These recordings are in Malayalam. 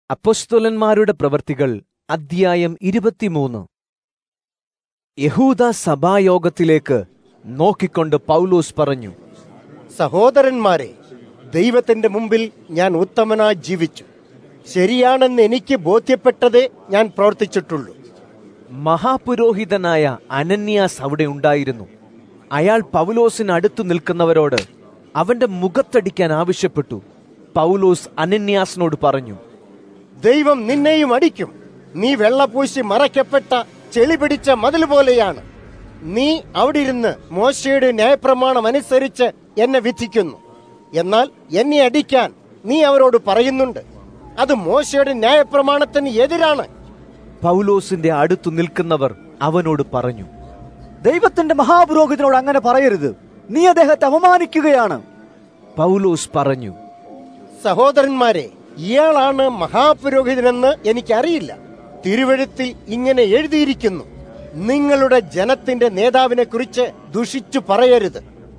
അപ്പൊസ്തലന്മാരുടെ പ്രവർത്തികൾ അദ്ധ്യായം ഇരുപത്തിമൂന്ന് യഹൂദ സഭായോഗത്തിലേക്ക് നോക്കിക്കൊണ്ട് പൗലോസ് പറഞ്ഞു സഹോദരന്മാരെ ദൈവത്തിന്റെ മുമ്പിൽ ഞാൻ ഉത്തമനായി ജീവിച്ചു ശരിയാണെന്ന് എനിക്ക് ബോധ്യപ്പെട്ടതേ ഞാൻ പ്രവർത്തിച്ചിട്ടുള്ളൂ മഹാപുരോഹിതനായ അനന്യാസ് അവിടെ ഉണ്ടായിരുന്നു അയാൾ പൗലോസിന് അടുത്തു നിൽക്കുന്നവരോട് അവന്റെ മുഖത്തടിക്കാൻ ആവശ്യപ്പെട്ടു പൗലോസ് അനന്യാസിനോട് പറഞ്ഞു ദൈവം നിന്നെയും അടിക്കും നീ വെള്ളപൂശി മറയ്ക്കപ്പെട്ട ചെളി പിടിച്ച മതിൽ പോലെയാണ് നീ അവിടെ ഇരുന്ന് മോശയുടെ ന്യായപ്രമാണം അനുസരിച്ച് എന്നെ വിധിക്കുന്നു എന്നാൽ എന്നെ അടിക്കാൻ നീ അവരോട് പറയുന്നുണ്ട് അത് മോശയുടെ ന്യായപ്രമാണത്തിന് എതിരാണ് പൗലോസിന്റെ അടുത്തു നിൽക്കുന്നവർ അവനോട് പറഞ്ഞു ദൈവത്തിന്റെ മഹാപുരോഹിതനോട് അങ്ങനെ പറയരുത് നീ അദ്ദേഹത്തെ അപമാനിക്കുകയാണ് പൗലോസ് പറഞ്ഞു സഹോദരന്മാരെ ഇയാളാണ് മഹാപുരോഹിതനെന്ന് എനിക്കറിയില്ല തിരുവഴുത്തിൽ ഇങ്ങനെ എഴുതിയിരിക്കുന്നു നിങ്ങളുടെ ജനത്തിന്റെ നേതാവിനെ കുറിച്ച് ദുഷിച്ചു പറയരുത്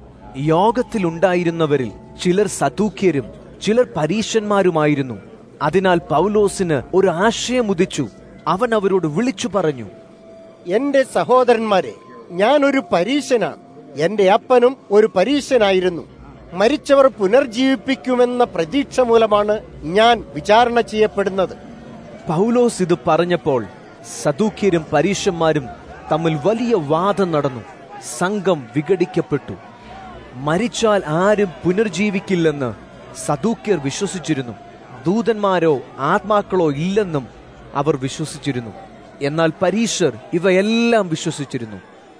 യോഗത്തിലുണ്ടായിരുന്നവരിൽ ചിലർ സതൂക്യരും ചിലർ പരീശന്മാരുമായിരുന്നു അതിനാൽ പൗലോസിന് ഒരു ആശയം ഉദിച്ചു അവൻ അവരോട് വിളിച്ചു പറഞ്ഞു എന്റെ സഹോദരന്മാരെ ഞാനൊരു പരീശനാണ് എന്റെ അപ്പനും ഒരു പരീശനായിരുന്നു മരിച്ചവർ പുനർജീവിപ്പിക്കുമെന്ന പ്രതീക്ഷ മൂലമാണ് ഞാൻ വിചാരണ ചെയ്യപ്പെടുന്നത് പൗലോസ് ഇത് പറഞ്ഞപ്പോൾ സദൂക്യരും പരീശന്മാരും തമ്മിൽ വലിയ വാദം നടന്നു സംഘം വിഘടിക്കപ്പെട്ടു മരിച്ചാൽ ആരും പുനർജീവിക്കില്ലെന്ന് സദൂക്യർ വിശ്വസിച്ചിരുന്നു ദൂതന്മാരോ ആത്മാക്കളോ ഇല്ലെന്നും അവർ വിശ്വസിച്ചിരുന്നു എന്നാൽ പരീശർ ഇവയെല്ലാം വിശ്വസിച്ചിരുന്നു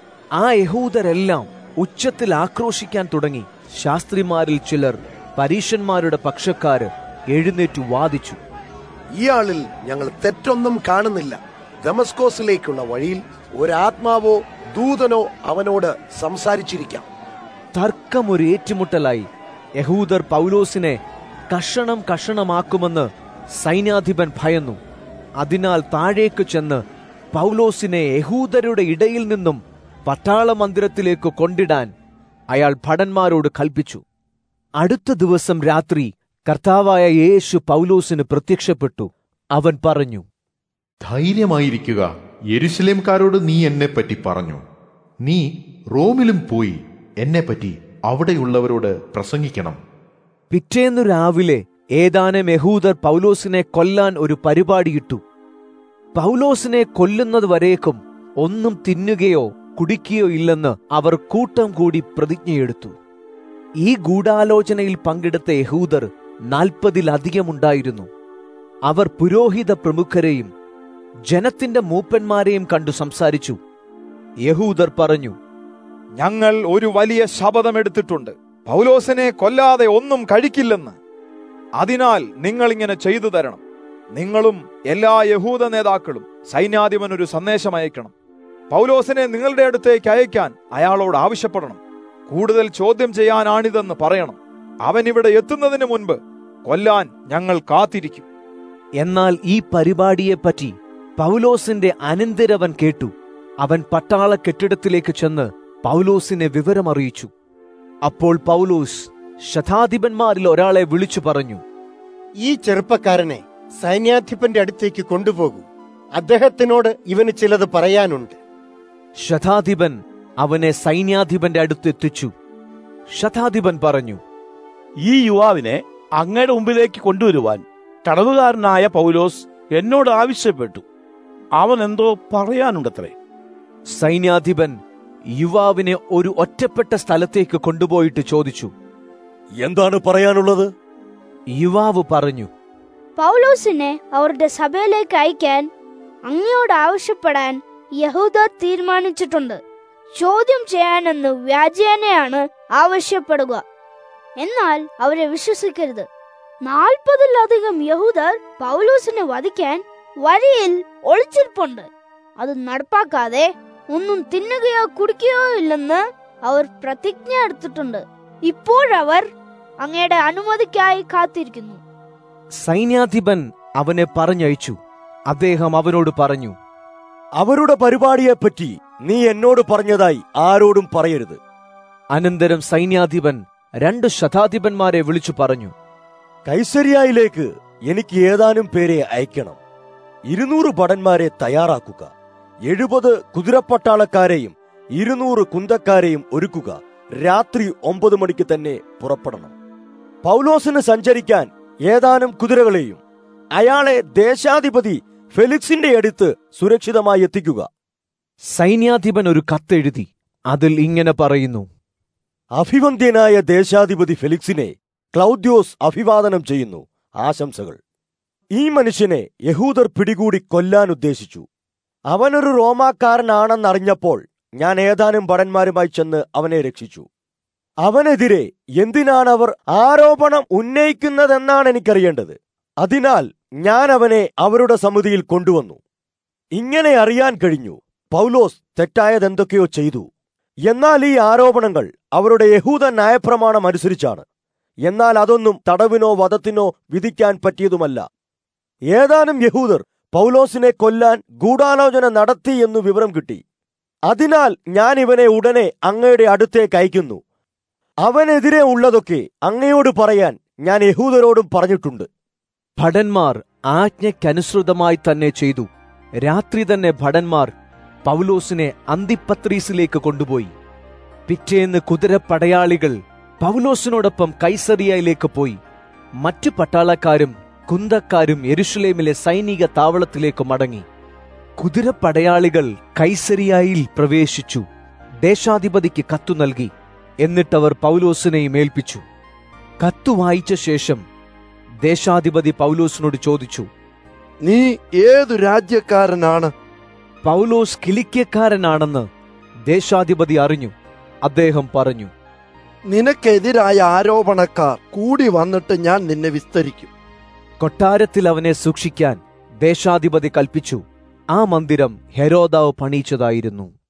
ആ യഹൂദരെല്ലാം ഉച്ചത്തിൽ ആക്രോശിക്കാൻ തുടങ്ങി ശാസ്ത്രിമാരിൽ ചിലർ പരീശന്മാരുടെ പക്ഷക്കാര് എഴുന്നേറ്റു വാദിച്ചു ഇയാളിൽ ഞങ്ങൾ തെറ്റൊന്നും കാണുന്നില്ല ദമസ്കോസിലേക്കുള്ള വഴിയിൽ ഒരാത്മാവോ ദൂതനോ അവനോട് സംസാരിച്ചിരിക്കാം തർക്കം ഒരു ഏറ്റുമുട്ടലായി യഹൂദർ പൗലോസിനെ കഷണം കഷണമാക്കുമെന്ന് സൈന്യാധിപൻ ഭയന്നു അതിനാൽ താഴേക്ക് ചെന്ന് പൗലോസിനെ യഹൂദരുടെ ഇടയിൽ നിന്നും പട്ടാള മന്ദിരത്തിലേക്ക് കൊണ്ടിടാൻ അയാൾ ഭടന്മാരോട് കൽപ്പിച്ചു അടുത്ത ദിവസം രാത്രി കർത്താവായ യേശു പൗലോസിന് പ്രത്യക്ഷപ്പെട്ടു അവൻ പറഞ്ഞു ധൈര്യമായിരിക്കുക യെരുശലേംകാരോട് നീ എന്നെപ്പറ്റി പറഞ്ഞു നീ റോമിലും പോയി എന്നെപ്പറ്റി അവിടെയുള്ളവരോട് പ്രസംഗിക്കണം പിറ്റേന്നു രാവിലെ ഏതാനും യഹൂദർ പൗലോസിനെ കൊല്ലാൻ ഒരു പരിപാടിയിട്ടു പൗലോസിനെ കൊല്ലുന്നത് വരേക്കും ഒന്നും തിന്നുകയോ കുടിക്കുകയോ ഇല്ലെന്ന് അവർ കൂട്ടം കൂടി പ്രതിജ്ഞയെടുത്തു ഈ ഗൂഢാലോചനയിൽ പങ്കെടുത്ത യഹൂദർ നാൽപ്പതിലധികമുണ്ടായിരുന്നു അവർ പുരോഹിത പ്രമുഖരെയും ജനത്തിന്റെ മൂപ്പന്മാരെയും കണ്ടു സംസാരിച്ചു യഹൂദർ പറഞ്ഞു ഞങ്ങൾ ഒരു വലിയ ശപഥമെടുത്തിട്ടുണ്ട് പൗലോസിനെ കൊല്ലാതെ ഒന്നും കഴിക്കില്ലെന്ന് അതിനാൽ നിങ്ങൾ ഇങ്ങനെ ചെയ്തു തരണം നിങ്ങളും എല്ലാ യഹൂദ നേതാക്കളും സൈന്യാധിപനൊരു സന്ദേശം അയക്കണം പൗലോസിനെ നിങ്ങളുടെ അടുത്തേക്ക് അയക്കാൻ അയാളോട് ആവശ്യപ്പെടണം കൂടുതൽ ചോദ്യം ചെയ്യാനാണിതെന്ന് പറയണം അവൻ ഇവിടെ എത്തുന്നതിന് മുൻപ് കൊല്ലാൻ ഞങ്ങൾ കാത്തിരിക്കും എന്നാൽ ഈ പരിപാടിയെപ്പറ്റി പൗലോസിന്റെ അനന്തരവൻ കേട്ടു അവൻ പട്ടാള കെട്ടിടത്തിലേക്ക് ചെന്ന് പൗലോസിനെ വിവരമറിയിച്ചു അപ്പോൾ പൗലോസ് ശതാധിപന്മാരിൽ ഒരാളെ വിളിച്ചു പറഞ്ഞു ഈ ചെറുപ്പക്കാരനെ സൈന്യാധിപന്റെ അടുത്തേക്ക് കൊണ്ടുപോകൂ അദ്ദേഹത്തിനോട് ഇവന് ചിലത് പറയാനുണ്ട് ശതാധിപൻ അവനെ സൈന്യാധിപന്റെ അടുത്തെത്തിച്ചു ശതാധിപൻ പറഞ്ഞു ഈ യുവാവിനെ അങ്ങയുടെ മുമ്പിലേക്ക് കൊണ്ടുവരുവാൻ തടവുകാരനായ പൗലോസ് എന്നോട് ആവശ്യപ്പെട്ടു അവൻ എന്തോ പറയാനുണ്ടത്രേ സൈന്യാധിപൻ യുവാവിനെ ഒരു ഒറ്റപ്പെട്ട സ്ഥലത്തേക്ക് കൊണ്ടുപോയിട്ട് ചോദിച്ചു എന്താണ് പറയാനുള്ളത് യുവാവ് പറഞ്ഞു പൗലോസിനെ അവരുടെ സഭയിലേക്ക് അയക്കാൻ അങ്ങയോട് ആവശ്യപ്പെടാൻ യഹൂദർ തീരുമാനിച്ചിട്ടുണ്ട് ചോദ്യം ചെയ്യാനെന്ന് വ്യാജേനയാണ് ആവശ്യപ്പെടുക എന്നാൽ അവരെ വിശ്വസിക്കരുത് നാൽപ്പതിലധികം യഹൂദർ പൗലോസിനെ വധിക്കാൻ വഴിയിൽ ഒളിച്ചിരിപ്പുണ്ട് അത് നടപ്പാക്കാതെ ഒന്നും തിന്നുകയോ കുടിക്കുകയോ ഇല്ലെന്ന് അവർ പ്രതിജ്ഞ എടുത്തിട്ടുണ്ട് ഇപ്പോഴവർ അങ്ങയുടെ അനുമതിക്കായി കാത്തിരിക്കുന്നു സൈന്യാധിപൻ അവനെ പറഞ്ഞയച്ചു അദ്ദേഹം അവനോട് പറഞ്ഞു അവരുടെ പരിപാടിയെപ്പറ്റി നീ എന്നോട് പറഞ്ഞതായി ആരോടും പറയരുത് അനന്തരം സൈന്യാധിപൻ രണ്ട് ശതാധിപന്മാരെ വിളിച്ചു പറഞ്ഞു കൈസരിയായിലേക്ക് എനിക്ക് ഏതാനും പേരെ അയക്കണം ഇരുന്നൂറ് ഭടന്മാരെ തയ്യാറാക്കുക എഴുപത് കുതിരപ്പട്ടാളക്കാരെയും ഇരുന്നൂറ് കുന്തക്കാരെയും ഒരുക്കുക രാത്രി ഒമ്പത് മണിക്ക് തന്നെ പുറപ്പെടണം പൗലോസിന് സഞ്ചരിക്കാൻ ഏതാനും കുതിരകളെയും അയാളെ ദേശാധിപതി ഫെലിക്സിന്റെ അടുത്ത് സുരക്ഷിതമായി എത്തിക്കുക സൈന്യാധിപൻ ഒരു കത്തെഴുതി അതിൽ ഇങ്ങനെ പറയുന്നു അഭിവന്ദ്യനായ ദേശാധിപതി ഫെലിക്സിനെ ക്ലൗദ്യോസ് അഭിവാദനം ചെയ്യുന്നു ആശംസകൾ ഈ മനുഷ്യനെ യഹൂദർ പിടികൂടി കൊല്ലാൻ ഉദ്ദേശിച്ചു അവനൊരു റോമാക്കാരനാണെന്നറിഞ്ഞപ്പോൾ ഞാൻ ഏതാനും ഭടന്മാരുമായി ചെന്ന് അവനെ രക്ഷിച്ചു അവനെതിരെ എന്തിനാണ് അവർ ആരോപണം ഉന്നയിക്കുന്നതെന്നാണ് എനിക്കറിയേണ്ടത് അതിനാൽ ഞാൻ അവനെ അവരുടെ സമിതിയിൽ കൊണ്ടുവന്നു ഇങ്ങനെ അറിയാൻ കഴിഞ്ഞു പൗലോസ് തെറ്റായതെന്തൊക്കെയോ ചെയ്തു എന്നാൽ ഈ ആരോപണങ്ങൾ അവരുടെ യഹൂദ ന്യായപ്രമാണം അനുസരിച്ചാണ് എന്നാൽ അതൊന്നും തടവിനോ വധത്തിനോ വിധിക്കാൻ പറ്റിയതുമല്ല ഏതാനും യഹൂദർ പൗലോസിനെ കൊല്ലാൻ ഗൂഢാലോചന നടത്തി എന്നു വിവരം കിട്ടി അതിനാൽ ഞാൻ ഇവനെ ഉടനെ അങ്ങയുടെ അടുത്തേക്ക് അയക്കുന്നു അവനെതിരെ ഉള്ളതൊക്കെ അങ്ങയോട് പറയാൻ ഞാൻ യഹൂദരോടും പറഞ്ഞിട്ടുണ്ട് ഭടന്മാർ ആജ്ഞയ്ക്കനുസൃതമായി തന്നെ ചെയ്തു രാത്രി തന്നെ ഭടന്മാർ പൗലോസിനെ അന്തിപ്പത്രീസിലേക്ക് കൊണ്ടുപോയി പിറ്റേന്ന് കുതിരപ്പടയാളികൾ പൗലോസിനോടൊപ്പം കൈസറിയയിലേക്ക് പോയി മറ്റു പട്ടാളക്കാരും കുന്തക്കാരും യെരുഷലേമിലെ സൈനിക താവളത്തിലേക്ക് മടങ്ങി കുതിരപ്പടയാളികൾ കൈസരിയായിൽ പ്രവേശിച്ചു ദേശാധിപതിക്ക് കത്തു നൽകി എന്നിട്ടവർ പൗലോസിനെയും ഏൽപ്പിച്ചു കത്തു വായിച്ച ശേഷം ദേശാധിപതി പൗലോസിനോട് ചോദിച്ചു നീ ഏതു രാജ്യക്കാരനാണ് പൗലോസ് കിലിക്കക്കാരനാണെന്ന് ദേശാധിപതി അറിഞ്ഞു അദ്ദേഹം പറഞ്ഞു നിനക്കെതിരായ ആരോപണക്കാർ കൂടി വന്നിട്ട് ഞാൻ നിന്നെ വിസ്തരിക്കും കൊട്ടാരത്തിൽ അവനെ സൂക്ഷിക്കാൻ ദേശാധിപതി കൽപ്പിച്ചു ആ മന്ദിരം ഹെരോദാവ് പണിയിച്ചതായിരുന്നു